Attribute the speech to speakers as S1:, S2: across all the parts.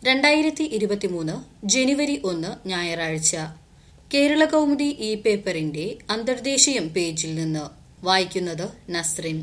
S1: രണ്ടായിരത്തി ഇരുപത്തിമൂന്ന് ജനുവരി ഒന്ന് ഞായറാഴ്ച കേരള കൗമുദി ഇ പേപ്പറിന്റെ അന്തർദേശീയം പേജിൽ നിന്ന് വായിക്കുന്നത് നസ്രിൻ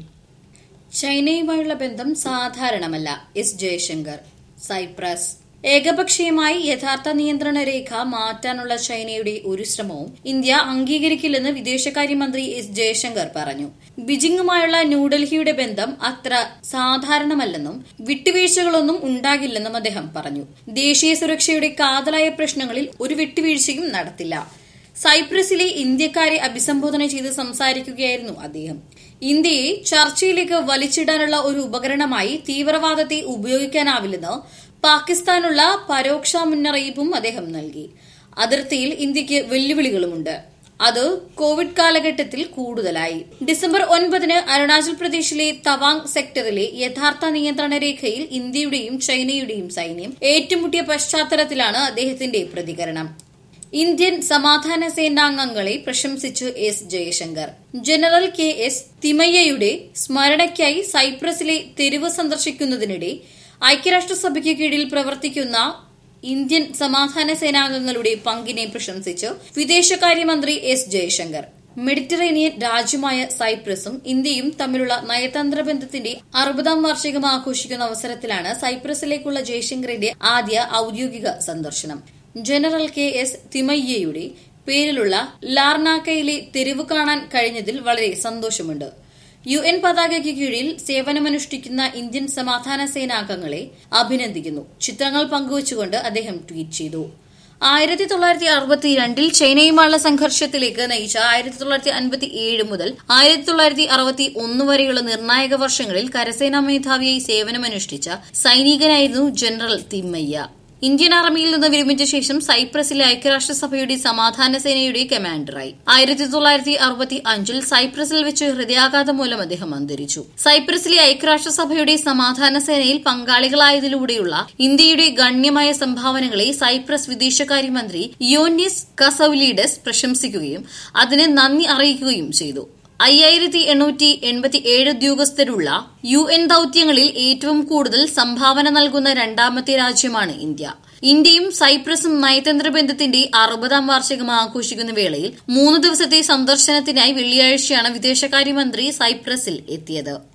S1: ചൈനയുമായുള്ള ബന്ധം സാധാരണമല്ല എസ് ജയശങ്കർ സൈപ്രസ് ഏകപക്ഷീയമായി യഥാർത്ഥ നിയന്ത്രണ രേഖ മാറ്റാനുള്ള ചൈനയുടെ ഒരു ശ്രമവും ഇന്ത്യ അംഗീകരിക്കില്ലെന്ന് വിദേശകാര്യമന്ത്രി എസ് ജയശങ്കർ പറഞ്ഞു ബീജിംഗുമായുള്ള ന്യൂഡൽഹിയുടെ ബന്ധം അത്ര സാധാരണമല്ലെന്നും വിട്ടുവീഴ്ചകളൊന്നും ഉണ്ടാകില്ലെന്നും അദ്ദേഹം പറഞ്ഞു ദേശീയ സുരക്ഷയുടെ കാതലായ പ്രശ്നങ്ങളിൽ ഒരു വിട്ടുവീഴ്ചയും നടത്തില്ല സൈപ്രസിലെ ഇന്ത്യക്കാരെ അഭിസംബോധന ചെയ്ത് സംസാരിക്കുകയായിരുന്നു അദ്ദേഹം ഇന്ത്യയെ ചർച്ചയിലേക്ക് വലിച്ചിടാനുള്ള ഒരു ഉപകരണമായി തീവ്രവാദത്തെ ഉപയോഗിക്കാനാവില്ലെന്ന് പാകിസ്ഥാനുള്ള പരോക്ഷ മുന്നറിയിപ്പും അദ്ദേഹം നൽകി അതിർത്തിയിൽ ഇന്ത്യക്ക് വെല്ലുവിളികളുമുണ്ട് അത് കോവിഡ് കാലഘട്ടത്തിൽ കൂടുതലായി ഡിസംബർ ഒൻപതിന് അരുണാചൽ പ്രദേശിലെ തവാങ് സെക്ടറിലെ യഥാർത്ഥ നിയന്ത്രണ രേഖയിൽ ഇന്ത്യയുടെയും ചൈനയുടെയും സൈന്യം ഏറ്റുമുട്ടിയ പശ്ചാത്തലത്തിലാണ് അദ്ദേഹത്തിന്റെ പ്രതികരണം ഇന്ത്യൻ സമാധാന സേനാംഗങ്ങളെ പ്രശംസിച്ചു S Jaishankar general K S തിമയ്യയുടെ സ്മരണയ്ക്കായി സൈപ്രസിലെ തെരുവ് സന്ദർശിക്കുന്നതിനിടെ ഐക്യരാഷ്ട്രസഭയ്ക്ക് കീഴിൽ പ്രവർത്തിക്കുന്ന ഇന്ത്യൻ സമാധാന സേനാംഗങ്ങളുടെ പങ്കിനെ പ്രശംസിച്ച് വിദേശകാര്യമന്ത്രി എസ് ജയശങ്കർ മെഡിറ്ററേനിയൻ രാജ്യമായ സൈപ്രസും ഇന്ത്യയും തമ്മിലുള്ള നയതന്ത്ര ബന്ധത്തിന്റെ അറുപതാം വാർഷികം ആഘോഷിക്കുന്ന അവസരത്തിലാണ് സൈപ്രസിലേക്കുള്ള ജയശങ്കറിന്റെ ആദ്യ ഔദ്യോഗിക സന്ദർശനം ജനറൽ കെ എസ് തിമയ്യയുടെ പേരിലുള്ള ലാർനാക്കയിലെ തെരുവ് കാണാൻ കഴിഞ്ഞതിൽ വളരെ സന്തോഷമുണ്ട് യു എൻ പതാകയ്ക്ക് കീഴിൽ സേവനമനുഷ്ഠിക്കുന്ന ഇന്ത്യൻ സമാധാന സേനാംഗങ്ങളെ അഭിനന്ദിക്കുന്നു ചിത്രങ്ങൾ പങ്കുവച്ചുകൊണ്ട് അദ്ദേഹം ട്വീറ്റ് ചെയ്തു ആയിരത്തി തൊള്ളായിരത്തി അറുപത്തിരണ്ടിൽ ചൈനയുമായുള്ള സംഘർഷത്തിലേക്ക് നയിച്ച ആയിരത്തി തൊള്ളായിരത്തി അൻപത്തി ഏഴ് മുതൽ ആയിരത്തി തൊള്ളായിരത്തി അറുപത്തി ഒന്ന് വരെയുള്ള നിർണായക വർഷങ്ങളിൽ കരസേനാ മേധാവിയായി സേവനമനുഷ്ഠിച്ച സൈനികനായിരുന്നു ജനറൽ തിമ്മയ്യ ഇന്ത്യൻ ആർമിയിൽ നിന്ന് വിരമിച്ച ശേഷം സൈപ്രസിലെ ഐക്യരാഷ്ട്രസഭയുടെ സമാധാന സേനയുടെ കമാൻഡറായി ആയിരത്തി തൊള്ളായിരത്തി അറുപത്തി അഞ്ചിൽ സൈപ്രസിൽ വെച്ച് ഹൃദയാഘാതം മൂലം അദ്ദേഹം അന്തരിച്ചു സൈപ്രസിലെ ഐക്യരാഷ്ട്രസഭയുടെ സമാധാന സേനയിൽ പങ്കാളികളായതിലൂടെയുള്ള ഇന്ത്യയുടെ ഗണ്യമായ സംഭാവനകളെ സൈപ്രസ് വിദേശകാര്യമന്ത്രി യോനിസ് കസൌലീഡസ് പ്രശംസിക്കുകയും അതിന് നന്ദി അറിയിക്കുകയും ചെയ്തു അയ്യായിരത്തി എണ്ണൂറ്റി എൺപത്തി ഏഴ് ഉദ്യോഗസ്ഥരുള്ള യു എൻ ദൌത്യങ്ങളിൽ ഏറ്റവും കൂടുതൽ സംഭാവന നൽകുന്ന രണ്ടാമത്തെ രാജ്യമാണ് ഇന്ത്യ ഇന്ത്യയും സൈപ്രസും നയതന്ത്ര ബന്ധത്തിന്റെ അറുപതാം വാർഷികം ആഘോഷിക്കുന്ന വേളയിൽ മൂന്ന് ദിവസത്തെ സന്ദർശനത്തിനായി വെള്ളിയാഴ്ചയാണ് വിദേശകാര്യമന്ത്രി സൈപ്രസിൽ എത്തിയത്